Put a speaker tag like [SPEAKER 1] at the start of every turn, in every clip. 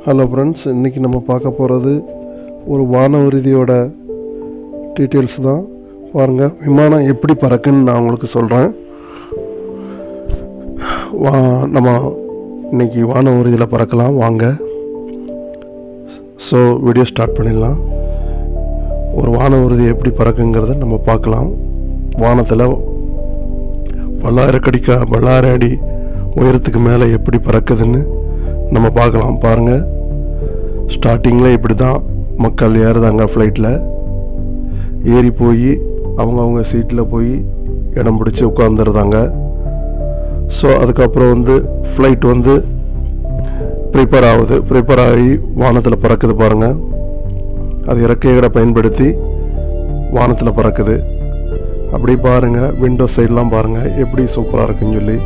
[SPEAKER 1] hello friends இன்றைக்கி நம்ம பார்க்க போகிறது ஒரு வானவருதியோட டீட்டெயில்ஸ் தான் பாருங்கள் விமானம் எப்படி பறக்குன்னு நான் உங்களுக்கு சொல்கிறேன் வா நம்ம இன்னைக்கு வான ஊர்தியில் பறக்கலாம் வாங்க ஸோ வீடியோ ஸ்டார்ட் பண்ணிடலாம் ஒரு வான ஊர்தி எப்படி பறக்குங்கிறத நம்ம பார்க்கலாம் வானத்தில் பல்லாயிரக்கடிக்க பல்லாயிரம் அடி உயரத்துக்கு மேலே எப்படி பறக்குதுன்னு நம்ம பார்க்கலாம் பாருங்கள் ஸ்டார்டிங்கில் இப்படி தான் மக்கள் ஏறுதாங்க ஃப்ளைட்டில் ஏறி போய் அவங்கவுங்க சீட்டில் போய் இடம் பிடிச்சி உட்காந்துருந்தாங்க ஸோ அதுக்கப்புறம் வந்து ஃப்ளைட் வந்து ப்ரிப்பேர் ஆகுது ப்ரிப்பேர் ஆகி வானத்தில் பறக்குது பாருங்கள் அது இறக்கைகளை பயன்படுத்தி வானத்தில் பறக்குது அப்படி பாருங்கள் விண்டோ சைட்லாம் பாருங்கள் எப்படி சூப்பராக இருக்குன்னு சொல்லி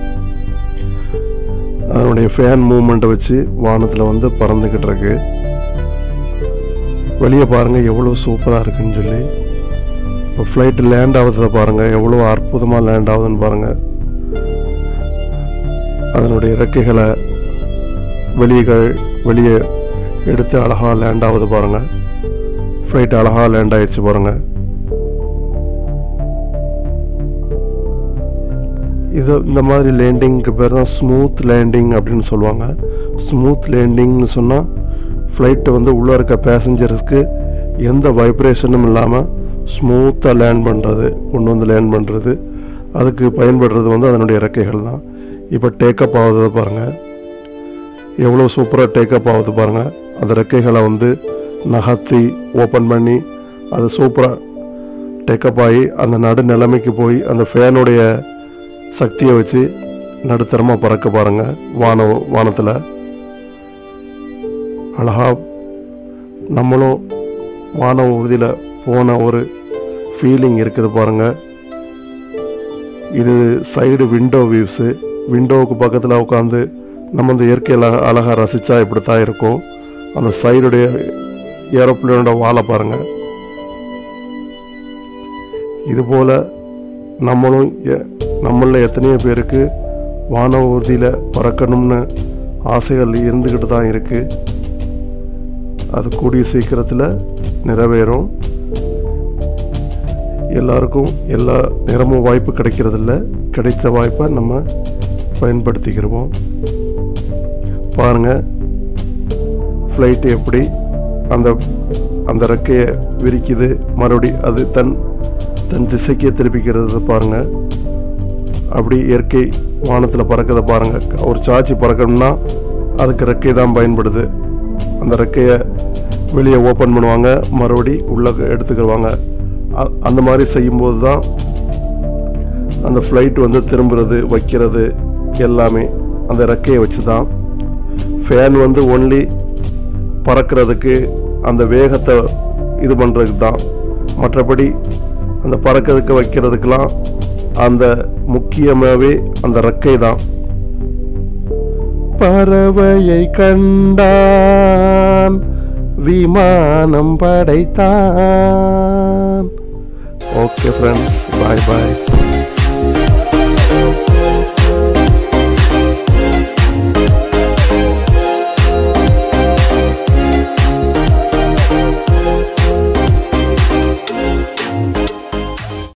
[SPEAKER 1] அதனுடைய ஃபேன் மூமெண்ட்டை வச்சு வானத்தில் வந்து பறந்துக்கிட்டு இருக்கு வெளியே பாருங்கள் எவ்வளோ சூப்பராக இருக்குன்னு சொல்லி இப்போ ஃப்ளைட்டு லேண்ட் ஆகுறத பாருங்கள் எவ்வளோ அற்புதமாக லேண்ட் ஆகுதுன்னு பாருங்கள் அதனுடைய இறக்கைகளை வெளியே க- வெளியே எடுத்து அழகாக லேண்ட் ஆகுது பாருங்கள் ஃப்ளைட் அழகாக லேண்ட் ஆயிடுச்சு பாருங்கள் இது இந்த மாதிரி லேண்டிங்க்கு பேர் தான் ஸ்மூத் லேண்டிங் அப்படின்னு சொல்லுவாங்க ஸ்மூத் லேண்டிங்னு சொன்னால் ஃப்ளைட்டு வந்து உள்ளே இருக்க பேசஞ்சர்ஸ்க்கு எந்த வைப்ரேஷனும் இல்லாமல் ஸ்மூத்தாக லேண்ட் பண்ணுறது கொண்டு வந்து லேண்ட் பண்ணுறது அதுக்கு பயன்படுறது வந்து அதனுடைய இறக்கைகள் தான் இப்போ டேக்கப் ஆகுது பாருங்கள் எவ்வளோ சூப்பராக டேக்கப் ஆகுது பாருங்கள் அந்த ரெக்கைகளை வந்து நகர்த்தி ஓப்பன் பண்ணி அது சூப்பராக டேக்கப் ஆகி அந்த நடு நிலைமைக்கு போய் அந்த ஃபேனுடைய சக்தியை வச்சு நடுத்தரமாக பறக்க பாருங்க வான வானத்தில் அழகா நம்மளும் வான ஊர்தியில் போன ஒரு ஃபீலிங் இருக்குது பாருங்க இது சைடு விண்டோ வியூஸு விண்டோவுக்கு பக்கத்தில் உட்காந்து நம்ம இந்த இயற்கையில் அழகாக ரசித்தா இப்படி தான் இருக்கும் அந்த சைடுடைய ஏரோப்ளேனோட வாழை பாருங்கள் இதுபோல் நம்மளும் எ- நம்மளில் எத்தனையோ பேருக்கு வான ஊர்தியில் பறக்கணும்னு ஆசைகள் இருந்துக்கிட்டு தான் இருக்குது அது கூடிய சீக்கிரத்தில் நிறைவேறும் எல்லாருக்கும் எல்லா நேரமும் வாய்ப்பு கிடைக்கிறதில்ல கிடைத்த வாய்ப்பை நம்ம பயன்படுத்திக்கிறோம் பாருங்கள் ஃப்ளைட்டு எப்படி அந்த அந்த ரெக்கையை விரிக்குது மறுபடி அது தன் தன் திசைக்கே திருப்பிக்கிறது பாருங்க அப்படி இயற்கை வானத்தில் பறக்கதை பாருங்க ஒரு சாச்சி பறக்கணும்னா அதுக்கு ரெக்கை தான் பயன்படுது அந்த ரெக்கையை வெளியே ஓப்பன் பண்ணுவாங்க மறுபடி உள்ளே எடுத்துக்கிடுவாங்க அ- அந்த மாதிரி செய்யும்போது தான் அந்த ஃப்ளைட் வந்து திரும்புறது வைக்கிறது எல்லாமே அந்த ரெக்கையை வச்சு தான் ஃபேன் வந்து ஒன்லி பறக்கிறதுக்கு அந்த வேகத்தை இது பண்ணுறதுக்கு தான் மற்றபடி அந்த பறக்கிறதுக்கு வைக்கிறதுக்கெல்லாம் அந்த முக்கியமாகவே அந்த ரெக்கை தான் பறவையை கண்டான் விமானம் படைத்தான் ஓகே ஃப்ரெண்ட்ஸ் பாய் பாய்